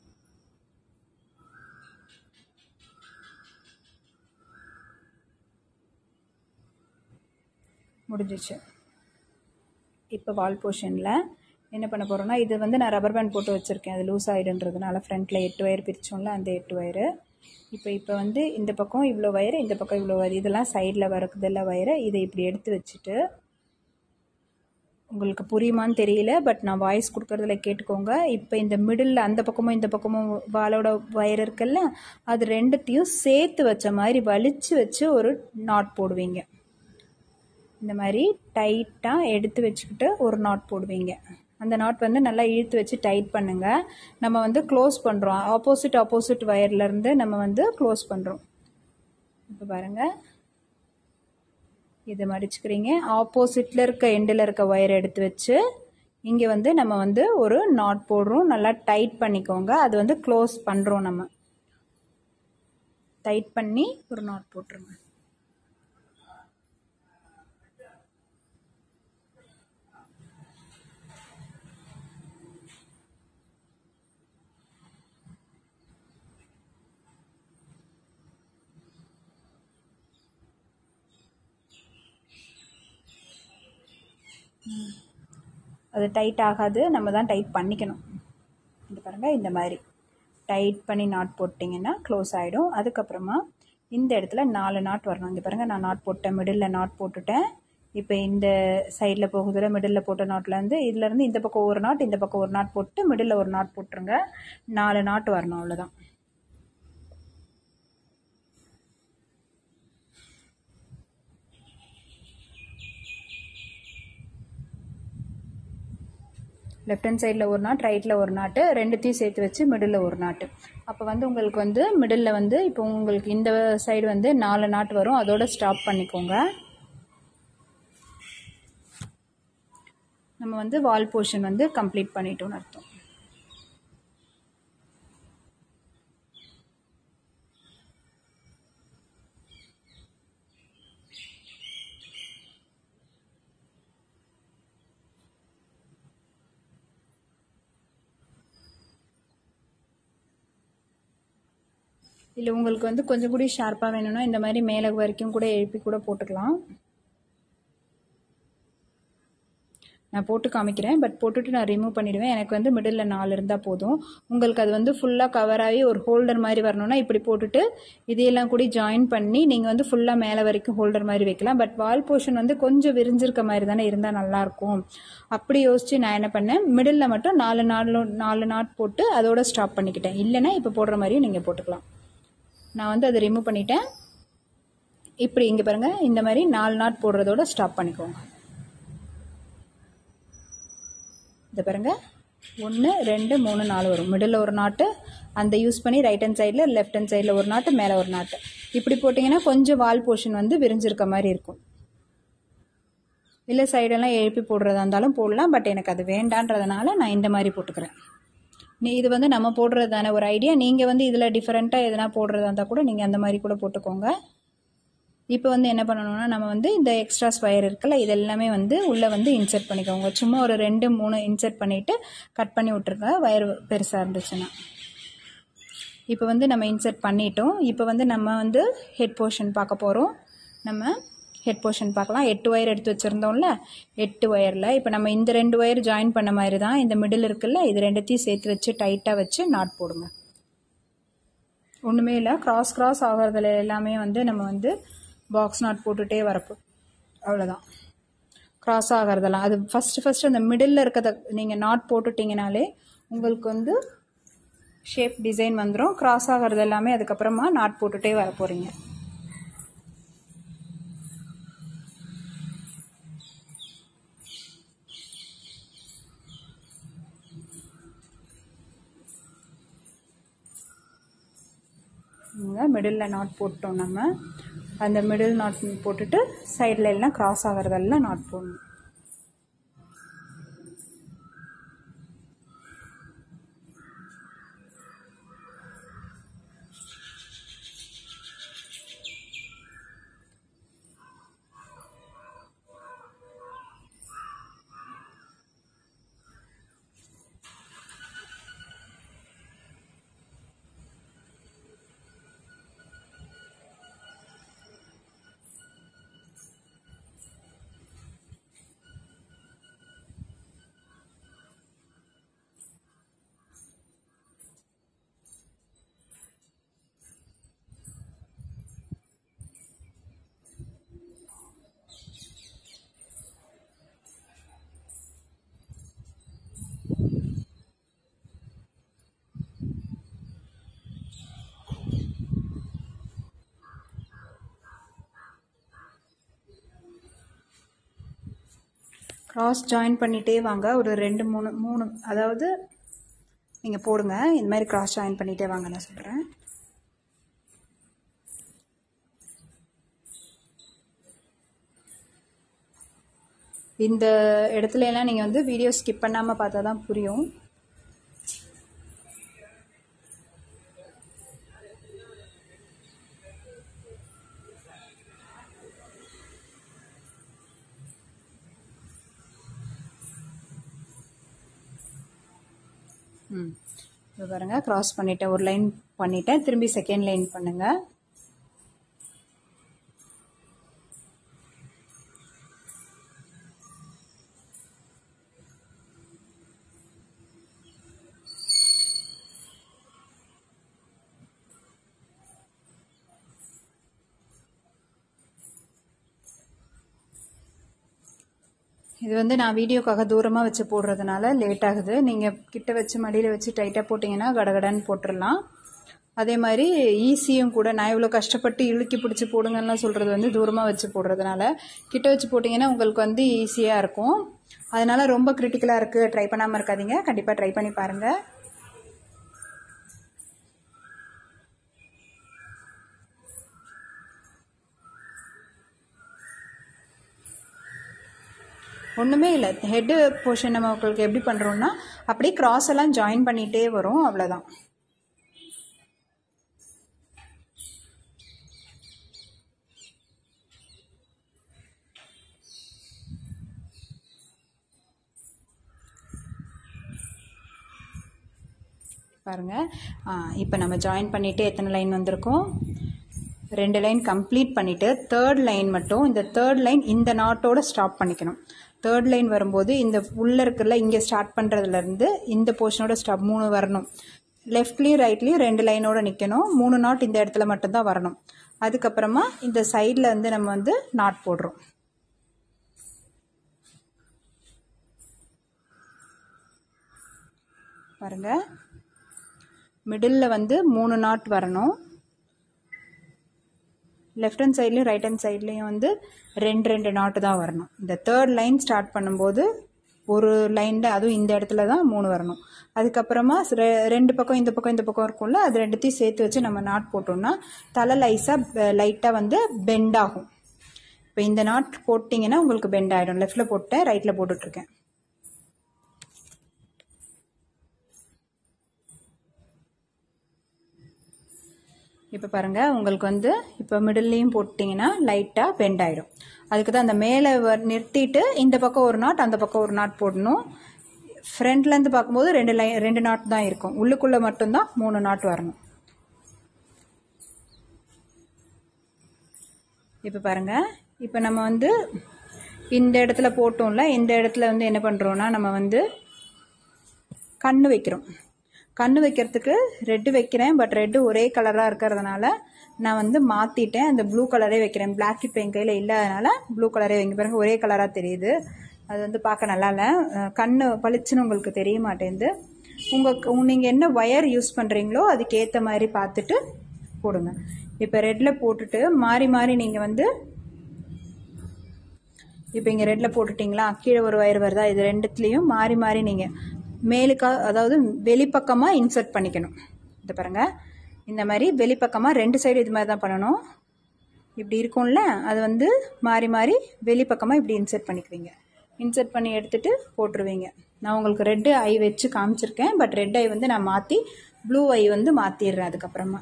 முடிஞ்சிச்சு இப்போ வால் போர்ஷனில் என்ன பண்ண போகிறோன்னா இது வந்து நான் ரப்பர் பேண்ட் போட்டு வச்சுருக்கேன் அது லூஸ் ஆகிடுன்றதுனால ஃப்ரண்ட்டில் எட்டு ஒயர் பிரித்தோம்ல அந்த எட்டு ஒயரு இப்போ இப்போ வந்து இந்த பக்கம் இவ்வளோ வயரு இந்த பக்கம் இவ்வளோ வயர் இதெல்லாம் சைடில் வரக்குதெல்லாம் வயரு இதை இப்படி எடுத்து வச்சுட்டு உங்களுக்கு புரியுமான்னு தெரியல பட் நான் வாய்ஸ் கொடுக்குறதுல கேட்டுக்கோங்க இப்போ இந்த மிடில் அந்த பக்கமும் இந்த பக்கமும் வாலோட ஒயர் இருக்குல்ல அது ரெண்டுத்தையும் சேர்த்து வச்ச மாதிரி வலிச்சு வச்சு ஒரு நாட் போடுவீங்க இந்த மாதிரி டைட்டாக எடுத்து வச்சுக்கிட்டு ஒரு நாட் போடுவீங்க அந்த நாட் வந்து நல்லா இழுத்து வச்சு டைட் பண்ணுங்கள் நம்ம வந்து க்ளோஸ் பண்ணுறோம் ஆப்போசிட் ஆப்போசிட் ஒயர்லேருந்து நம்ம வந்து க்ளோஸ் பண்ணுறோம் இப்போ பாருங்கள் இது மடிச்சுக்கிறீங்க ஆப்போசிட்டில் இருக்க எண்டில் இருக்க ஒயர் எடுத்து வச்சு இங்கே வந்து நம்ம வந்து ஒரு நாட் போடுறோம் நல்லா டைட் பண்ணிக்கோங்க அது வந்து க்ளோஸ் பண்ணுறோம் நம்ம டைட் பண்ணி ஒரு நாட் போட்டுருங்க அது டைட் ஆகாது நம்ம தான் டைட் பண்ணிக்கணும் இது பாருங்கள் இந்த மாதிரி டைட் பண்ணி நாட் போட்டிங்கன்னா க்ளோஸ் ஆகிடும் அதுக்கப்புறமா இந்த இடத்துல நாலு நாட் வரணும் இங்கே பாருங்கள் நான் நாட் போட்டேன் மிடில் நாட் போட்டுட்டேன் இப்போ இந்த சைடில் போகுதுல மிடில் போட்ட நாட்லேருந்து இதுலேருந்து இந்த பக்கம் ஒரு நாட் இந்த பக்கம் ஒரு நாட் போட்டு மிடில் ஒரு நாட் போட்டுருங்க நாலு நாட் வரணும் அவ்வளோதான் லெஃப்ட் ஹேண்ட் சைடில் ஒரு நாட் ரைட்டில் ஒரு நாட்டு ரெண்டுத்தையும் சேர்த்து வச்சு மிடில் ஒரு நாட்டு அப்போ வந்து உங்களுக்கு வந்து மிடில் வந்து இப்போ உங்களுக்கு இந்த சைடு வந்து நாலு நாட் வரும் அதோட ஸ்டாப் பண்ணிக்கோங்க நம்ம வந்து வால் போர்ஷன் வந்து கம்ப்ளீட் பண்ணிட்டோம்னு அர்த்தம் இல்லை உங்களுக்கு வந்து கொஞ்சம் கூட ஷார்ப்பாக வேணும்னா இந்த மாதிரி மேலே வரைக்கும் கூட எழுப்பி கூட போட்டுக்கலாம் நான் போட்டு காமிக்கிறேன் பட் போட்டுட்டு நான் ரிமூவ் பண்ணிவிடுவேன் எனக்கு வந்து மிடில் நாலு இருந்தால் போதும் உங்களுக்கு அது வந்து ஃபுல்லாக கவர் ஆகி ஒரு ஹோல்டர் மாதிரி வரணும்னா இப்படி போட்டுட்டு இதையெல்லாம் கூட ஜாயின் பண்ணி நீங்கள் வந்து ஃபுல்லாக மேலே வரைக்கும் ஹோல்டர் மாதிரி வைக்கலாம் பட் வால் போர்ஷன் வந்து கொஞ்சம் விரிஞ்சிருக்க மாதிரி தானே இருந்தால் நல்லாயிருக்கும் அப்படி யோசித்து நான் என்ன பண்ணேன் மிடில் மட்டும் நாலு நாலு நாலு நாட் போட்டு அதோட ஸ்டாப் பண்ணிக்கிட்டேன் இல்லைன்னா இப்போ போடுற மாதிரியும் நீங்கள் போட்டுக்கலாம் நான் வந்து அதை ரிமூவ் பண்ணிட்டேன் இப்படி இங்கே பாருங்கள் இந்த மாதிரி நாலு நாட் போடுறதோட ஸ்டாப் பண்ணிக்கோங்க இதை பாருங்க ஒன்று ரெண்டு மூணு நாலு வரும் மிடில் ஒரு நாட்டு அந்த யூஸ் பண்ணி ரைட் ஹேண்ட் சைடில் லெஃப்ட் ஹேண்ட் சைடில் ஒரு நாட்டு மேலே ஒரு நாட்டு இப்படி போட்டிங்கன்னா கொஞ்சம் வால் போர்ஷன் வந்து விரிஞ்சிருக்க மாதிரி இருக்கும் இல்லை சைடெல்லாம் எழுப்பி போடுறதா இருந்தாலும் போடலாம் பட் எனக்கு அது வேண்டான்றதுனால நான் இந்த மாதிரி போட்டுக்கிறேன் நீ இது வந்து நம்ம போடுறது தானே ஒரு ஐடியா நீங்கள் வந்து இதில் டிஃப்ரெண்ட்டாக எதனா போடுறதா இருந்தால் கூட நீங்கள் அந்த மாதிரி கூட போட்டுக்கோங்க இப்போ வந்து என்ன பண்ணணும்னா நம்ம வந்து இந்த எக்ஸ்ட்ரா ஸ்கொயர் இருக்குல்ல இது எல்லாமே வந்து உள்ளே வந்து இன்சர்ட் பண்ணிக்கோங்க சும்மா ஒரு ரெண்டு மூணு இன்சர்ட் பண்ணிவிட்டு கட் பண்ணி விட்ருங்க வயர் பெருசாக இருந்துச்சுன்னா இப்போ வந்து நம்ம இன்சர்ட் பண்ணிட்டோம் இப்போ வந்து நம்ம வந்து ஹெட் போர்ஷன் பார்க்க போகிறோம் நம்ம ஹெட் போர்ஷன் பார்க்கலாம் எட்டு ஒயர் எடுத்து வச்சுருந்தோம்ல எட்டு ஒயரில் இப்போ நம்ம இந்த ரெண்டு ஒயர் ஜாயின் பண்ண மாதிரி தான் இந்த மிடில் இருக்குல்ல இது ரெண்டுத்தையும் சேர்த்து வச்சு டைட்டாக வச்சு நாட் போடுங்க ஒன்றுமே இல்லை கிராஸ் கிராஸ் ஆகிறதுல எல்லாமே வந்து நம்ம வந்து பாக்ஸ் நாட் போட்டுகிட்டே வரப்போ அவ்வளோதான் கிராஸ் ஆகிறதெல்லாம் அது ஃபஸ்ட்டு ஃபஸ்ட்டு அந்த மிடில் இருக்கிறத நீங்கள் நாட் போட்டுட்டிங்கனாலே உங்களுக்கு வந்து ஷேப் டிசைன் வந்துடும் கிராஸ் ஆகிறது எல்லாமே அதுக்கப்புறமா நாட் போட்டுகிட்டே வர போகிறீங்க மிடில் நாட் போட்டோம் நம்ம அந்த மிடில் நாட் போட்டுட்டு சைடில் எல்லாம் கிராஸ் ஆகிறதெல்லாம் நாட் போடணும் கிராஸ் ஜாயின் பண்ணிகிட்டே வாங்க ஒரு ரெண்டு மூணு மூணு அதாவது நீங்கள் போடுங்க இந்த மாதிரி கிராஸ் ஜாயின் பண்ணிகிட்டே வாங்க நான் சொல்கிறேன் இந்த இடத்துல எல்லாம் நீங்கள் வந்து வீடியோ ஸ்கிப் பண்ணாமல் பார்த்தா தான் புரியும் ம் இப்போ பாருங்கள் க்ராஸ் பண்ணிட்டேன் ஒரு லைன் பண்ணிட்டேன் திரும்பி செகண்ட் லைன் பண்ணுங்கள் இது வந்து நான் வீடியோக்காக தூரமாக வச்சு போடுறதுனால லேட் ஆகுது நீங்கள் கிட்ட வச்சு மடியில் வச்சு டைட்டாக போட்டிங்கன்னா கடகடன்னு போட்டுடலாம் அதே மாதிரி ஈஸியும் கூட நான் இவ்வளோ கஷ்டப்பட்டு இழுக்கி பிடிச்சி போடுங்கலாம் சொல்கிறது வந்து தூரமாக வச்சு போடுறதுனால கிட்ட வச்சு போட்டிங்கன்னா உங்களுக்கு வந்து ஈஸியாக இருக்கும் அதனால ரொம்ப கிரிட்டிக்கலாக இருக்குது ட்ரை பண்ணாமல் இருக்காதீங்க கண்டிப்பாக ட்ரை பண்ணி பாருங்கள் ஒன்றுமே இல்லை ஹெட்டு போர்ஷன் நம்ம உங்களுக்கு எப்படி பண்ணுறோம்னா அப்படியே கிராஸ் எல்லாம் ஜாயின் பண்ணிகிட்டே வரும் அவ்வளோதான் பாருங்கள் இப்போ நம்ம ஜாயின் பண்ணிவிட்டு எத்தனை லைன் வந்திருக்கோம் ரெண்டு லைன் கம்ப்ளீட் பண்ணிவிட்டு தேர்ட் லைன் மட்டும் இந்த தேர்ட் லைன் இந்த நாட்டோட ஸ்டாப் பண்ணிக்கணும் தேர்ட் லைன் வரும்போது இந்த உள்ளே இருக்குல்ல இங்கே ஸ்டார்ட் பண்ணுறதுலேருந்து இந்த போர்ஷனோட ஸ்டாப் மூணு வரணும் லெஃப்ட்லேயும் ரைட்லேயும் ரெண்டு லைனோட நிற்கணும் மூணு நாட் இந்த இடத்துல மட்டும்தான் வரணும் அதுக்கப்புறமா இந்த சைடில் வந்து நம்ம வந்து நாட் போடுறோம் பாருங்கள் மிடில் வந்து மூணு நாட் வரணும் லெஃப்ட் ஹேண்ட் சைட்லேயும் ரைட் ஹேண்ட் சைட்லேயும் வந்து ரெண்டு ரெண்டு நாட்டு தான் வரணும் இந்த தேர்ட் லைன் ஸ்டார்ட் பண்ணும்போது ஒரு லைனில் அதுவும் இந்த இடத்துல தான் மூணு வரணும் அதுக்கப்புறமா ரெண்டு பக்கம் இந்த பக்கம் இந்த பக்கம் இருக்கும்ல அது ரெண்டுத்தையும் சேர்த்து வச்சு நம்ம நாட் போட்டோம்னா தலை லைஸாக லைட்டாக வந்து பெண்ட் ஆகும் இப்போ இந்த நாட் போட்டிங்கன்னா உங்களுக்கு பெண்ட் ஆகிடும் லெஃப்டில் போட்டேன் ரைட்டில் போட்டுட்ருக்கேன் இப்போ பாருங்கள் உங்களுக்கு வந்து இப்போ மிடில்லையும் போட்டிங்கன்னா லைட்டாக பெண்ட் ஆகிடும் அதுக்கு தான் அந்த மேலே நிறுத்திட்டு இந்த பக்கம் ஒரு நாட் அந்த பக்கம் ஒரு நாட் போடணும் ஃப்ரண்ட்லேருந்து பார்க்கும்போது ரெண்டு லை ரெண்டு நாட் தான் இருக்கும் உள்ளுக்குள்ளே மட்டும்தான் மூணு நாட் வரணும் இப்போ பாருங்கள் இப்போ நம்ம வந்து இந்த இடத்துல போட்டோம்ல இந்த இடத்துல வந்து என்ன பண்ணுறோன்னா நம்ம வந்து கண்ணு வைக்கிறோம் கண்ணு வைக்கிறதுக்கு ரெட்டு வைக்கிறேன் பட் ரெட்டு ஒரே கலராக இருக்கிறதுனால நான் வந்து மாற்றிட்டேன் அந்த ப்ளூ கலரே வைக்கிறேன் பிளாக் இப்போ என் கையில் இல்லாதனால ப்ளூ கலரே வைங்க பாருங்க ஒரே கலராக தெரியுது அது வந்து பார்க்க நல்லா இல்லை கண்ணு பளிச்சுன்னு உங்களுக்கு தெரிய மாட்டேங்குது உங்கள் நீங்கள் என்ன ஒயர் யூஸ் பண்ணுறீங்களோ அதுக்கேற்ற மாதிரி பார்த்துட்டு போடுங்க இப்போ ரெட்டில் போட்டுட்டு மாறி மாறி நீங்கள் வந்து இப்போ இங்கே ரெட்டில் போட்டுட்டிங்களா கீழே ஒரு ஒயர் வருதா இது ரெண்டுத்துலேயும் மாறி மாறி நீங்கள் மேலுக்கா அதாவது வெளிப்பக்கமாக இன்சர்ட் பண்ணிக்கணும் இது பாருங்கள் இந்த மாதிரி வெளிப்பக்கமாக ரெண்டு சைடு இது மாதிரி தான் பண்ணணும் இப்படி இருக்கும்ல அது வந்து மாறி மாறி வெளிப்பக்கமாக இப்படி இன்சர்ட் பண்ணிக்குவீங்க இன்சர்ட் பண்ணி எடுத்துட்டு போட்டுருவீங்க நான் உங்களுக்கு ரெட்டு ஐ வச்சு காமிச்சிருக்கேன் பட் ரெட் ஐ வந்து நான் மாற்றி ப்ளூ ஐ வந்து மாற்றிடுறேன் அதுக்கப்புறமா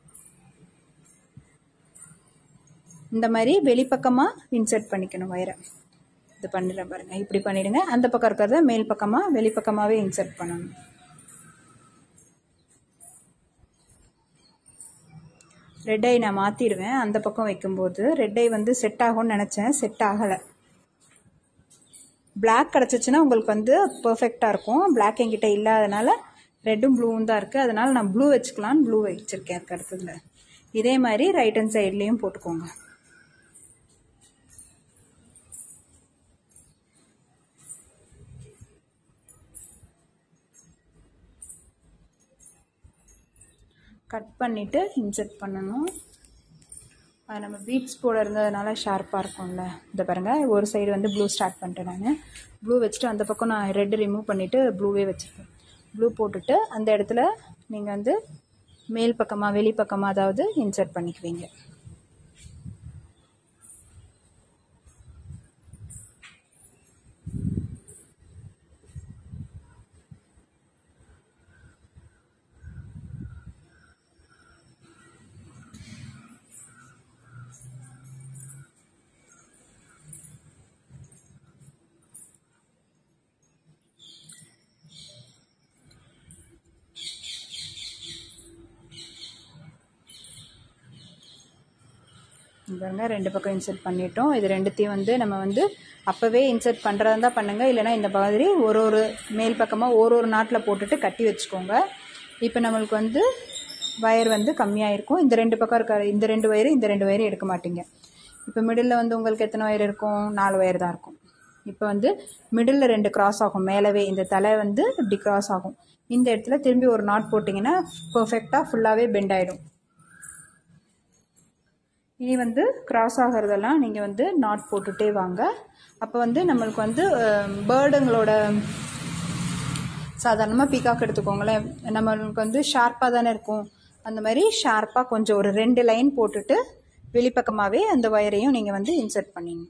இந்த மாதிரி வெளிப்பக்கமாக இன்சர்ட் பண்ணிக்கணும் வயரை இது பண்ணிடுறேன் பாருங்கள் இப்படி பண்ணிடுங்க அந்த பக்கம் இருக்கிறத மேல் பக்கமாக வெளிப்பக்கமாகவே இன்சர்ட் பண்ணணும் ரெட் ஐ நான் மாற்றிடுவேன் அந்த பக்கம் வைக்கும்போது ரெட் ஐ வந்து செட் ஆகும்னு நினச்சேன் செட் ஆகலை பிளாக் கிடச்சிச்சின்னா உங்களுக்கு வந்து பர்ஃபெக்டாக இருக்கும் பிளாக் என்கிட்ட இல்லாதனால ரெட்டும் ப்ளூவும் தான் இருக்குது அதனால் நான் ப்ளூ வச்சுக்கலான்னு ப்ளூ வச்சுருக்கேன் அதுக்கு அடுத்ததுல இதே மாதிரி ரைட் ஹேண்ட் சைட்லேயும் போட்டுக்கோங்க கட் பண்ணிவிட்டு இன்செர்ட் பண்ணணும் அது நம்ம பீட்ஸ் போட இருந்ததுனால ஷார்ப்பாக இருக்கும்ல இந்த பாருங்கள் ஒரு சைடு வந்து ப்ளூ ஸ்டார்ட் பண்ணிட்டேன் நான் ப்ளூ வச்சுட்டு அந்த பக்கம் நான் ரெட் ரிமூவ் பண்ணிவிட்டு ப்ளூவே வச்சுருக்கேன் ப்ளூ போட்டுட்டு அந்த இடத்துல நீங்கள் வந்து மேல் பக்கமாக வெளி பக்கமாக அதாவது இன்சர்ட் பண்ணிக்குவீங்க பாருங்க ரெண்டு பக்கம் இன்சர்ட் பண்ணிட்டோம் இது ரெண்டுத்தையும் வந்து நம்ம வந்து அப்போவே இன்சர்ட் பண்ணுறதா இருந்தால் பண்ணுங்கள் இல்லைனா இந்த மாதிரி ஒரு ஒரு மேல் பக்கமாக ஒரு ஒரு நாட்டில் போட்டுட்டு கட்டி வச்சுக்கோங்க இப்போ நம்மளுக்கு வந்து வயர் வந்து கம்மியாக இருக்கும் இந்த ரெண்டு பக்கம் இருக்க இந்த ரெண்டு வயரு இந்த ரெண்டு வயரும் எடுக்க மாட்டீங்க இப்போ மிடில் வந்து உங்களுக்கு எத்தனை வயர் இருக்கும் நாலு வயர் தான் இருக்கும் இப்போ வந்து மிடில் ரெண்டு கிராஸ் ஆகும் மேலவே இந்த தலை வந்து இப்படி கிராஸ் ஆகும் இந்த இடத்துல திரும்பி ஒரு நாட் போட்டிங்கன்னா பர்ஃபெக்டாக ஃபுல்லாகவே பெண்ட் ஆகிடும் இனி வந்து கிராஸ் ஆகிறதெல்லாம் நீங்கள் வந்து நாட் போட்டுகிட்டே வாங்க அப்போ வந்து நம்மளுக்கு வந்து பேர்டுங்களோட சாதாரணமாக பீகாக் எடுத்துக்கோங்களேன் நம்மளுக்கு வந்து ஷார்ப்பாக தானே இருக்கும் அந்த மாதிரி ஷார்ப்பாக கொஞ்சம் ஒரு ரெண்டு லைன் போட்டுட்டு வெளிப்பக்கமாகவே அந்த ஒயரையும் நீங்கள் வந்து இன்சர்ட் பண்ணிங்க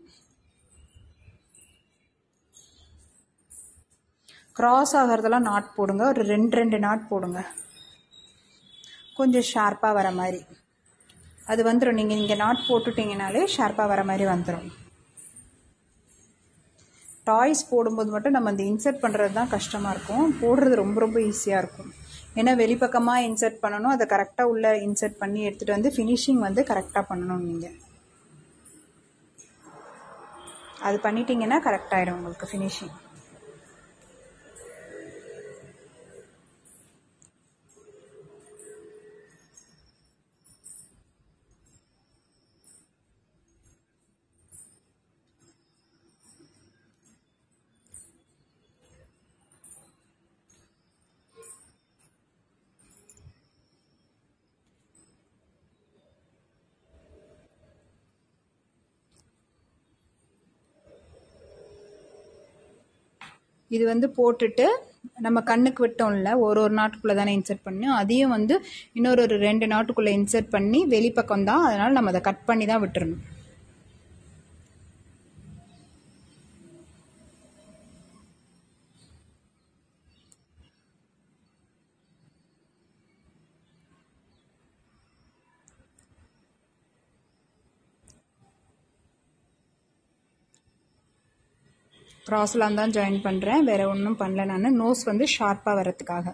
கிராஸ் ஆகிறதெல்லாம் நாட் போடுங்க ஒரு ரெண்டு ரெண்டு நாட் போடுங்க கொஞ்சம் ஷார்ப்பாக வர மாதிரி அது வந்துடும் நீங்கள் இங்கே நாட் போட்டுட்டிங்கனாலே ஷார்ப்பாக வர மாதிரி வந்துடும் டாய்ஸ் போடும்போது மட்டும் நம்ம அந்த இன்சர்ட் பண்ணுறது தான் கஷ்டமாக இருக்கும் போடுறது ரொம்ப ரொம்ப ஈஸியாக இருக்கும் ஏன்னா வெளிப்பக்கமாக இன்சர்ட் பண்ணணும் அதை கரெக்டாக உள்ளே இன்சர்ட் பண்ணி எடுத்துகிட்டு வந்து ஃபினிஷிங் வந்து கரெக்டாக பண்ணணும் நீங்கள் அது பண்ணிட்டீங்கன்னா கரெக்டாகிடும் உங்களுக்கு ஃபினிஷிங் இது வந்து போட்டுட்டு நம்ம கண்ணுக்கு விட்டோம்ல ஒரு ஒரு நாட்டுக்குள்ளே தானே இன்சர்ட் பண்ணோம் அதையும் வந்து இன்னொரு ஒரு ரெண்டு நாட்டுக்குள்ளே இன்சர்ட் பண்ணி வெளிப்பக்கம் தான் அதனால் நம்ம அதை கட் பண்ணி தான் விட்டுறணும் க்ராஸ்லாம் தான் ஜாயின் பண்ணுறேன் வேறு ஒன்றும் பண்ணல நான் நோஸ் வந்து ஷார்ப்பாக வரத்துக்காக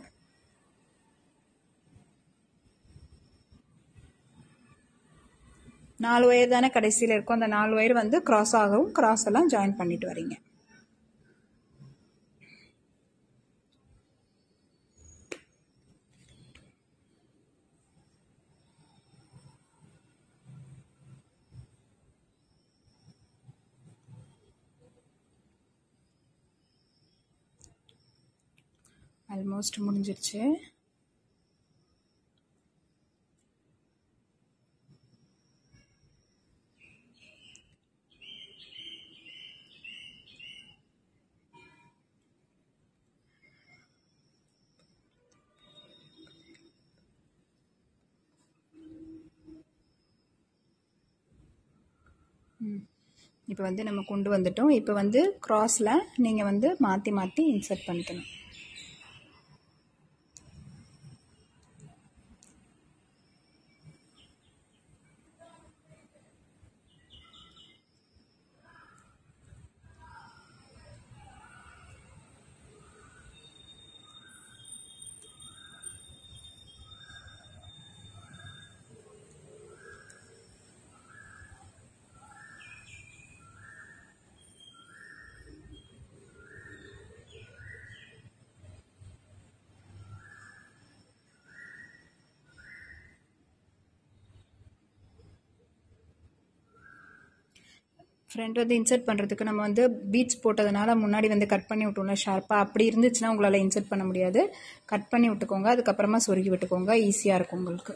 நாலு ஒயர் தானே கடைசியில் இருக்கும் அந்த நாலு ஒயர் வந்து கிராஸ் ஆகவும் கிராஸ் எல்லாம் ஜாயின் பண்ணிட்டு வரீங்க ஆல்மோஸ்ட் முடிஞ்சிருச்சு இப்போ வந்து நம்ம கொண்டு வந்துட்டோம் இப்போ வந்து க்ராஸில் நீங்கள் வந்து மாற்றி மாற்றி இன்சர்ட் பண்ணிக்கணும் ஃப்ரண்ட் வந்து இன்சர்ட் பண்ணுறதுக்கு நம்ம வந்து பீட்ஸ் போட்டதுனால முன்னாடி வந்து கட் பண்ணி விட்டோம்ல ஷார்ப்பாக அப்படி இருந்துச்சுன்னா உங்களால் இன்சர்ட் பண்ண முடியாது கட் பண்ணி விட்டுக்கோங்க அதுக்கப்புறமா சொருகி விட்டுக்கோங்க ஈஸியாக இருக்கும் உங்களுக்கு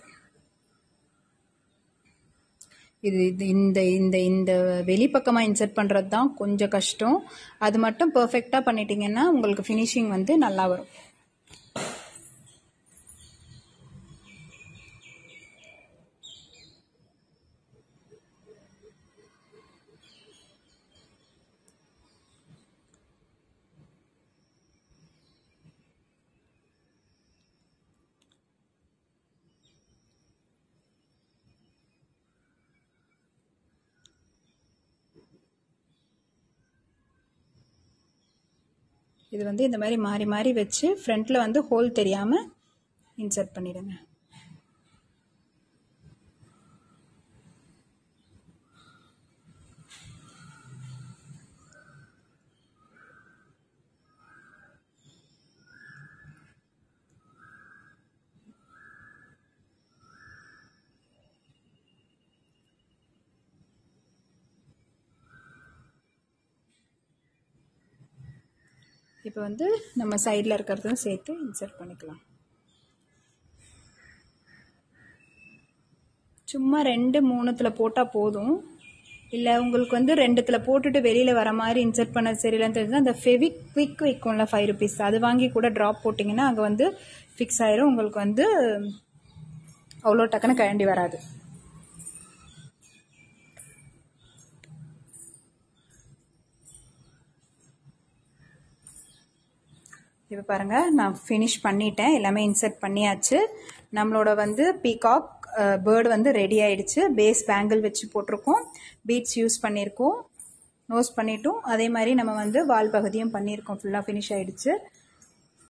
இது இது இந்த இந்த இந்த வெளிப்பக்கமாக இன்சர்ட் பண்ணுறது தான் கொஞ்சம் கஷ்டம் அது மட்டும் பர்ஃபெக்டாக பண்ணிட்டீங்கன்னா உங்களுக்கு ஃபினிஷிங் வந்து நல்லா வரும் இது வந்து இந்த மாதிரி மாறி மாறி வச்சு ஃப்ரண்ட்டில் வந்து ஹோல் தெரியாமல் இன்சர்ட் பண்ணிடுங்க இப்போ வந்து நம்ம சைடில் இருக்கிறதும் சேர்த்து இன்சர்ட் பண்ணிக்கலாம் சும்மா ரெண்டு மூணுத்தில் போட்டால் போதும் இல்லை உங்களுக்கு வந்து ரெண்டுத்தில் போட்டுட்டு வெளியில் வர மாதிரி இன்சர்ட் பண்ண சரியில்லைன்னு தெரிஞ்சா அந்த ஃபெவிக் குவிக் வைக்கும்ல ஃபைவ் ருபீஸ் அது வாங்கி கூட ட்ராப் போட்டிங்கன்னா அங்கே வந்து ஃபிக்ஸ் ஆயிரும் உங்களுக்கு வந்து அவ்வளோ டக்குன்னு கழண்டி வராது இப்போ பாருங்கள் நான் ஃபினிஷ் பண்ணிட்டேன் எல்லாமே இன்சர்ட் பண்ணியாச்சு நம்மளோட வந்து பீகாக் பேர்டு வந்து ரெடி ஆயிடுச்சு பேஸ் பேங்கிள் வச்சு போட்டிருக்கோம் பீட்ஸ் யூஸ் பண்ணியிருக்கோம் நோஸ் பண்ணிட்டோம் அதே மாதிரி நம்ம வந்து வால் பகுதியும் பண்ணியிருக்கோம் ஃபுல்லாக ஃபினிஷ் ஆயிடுச்சு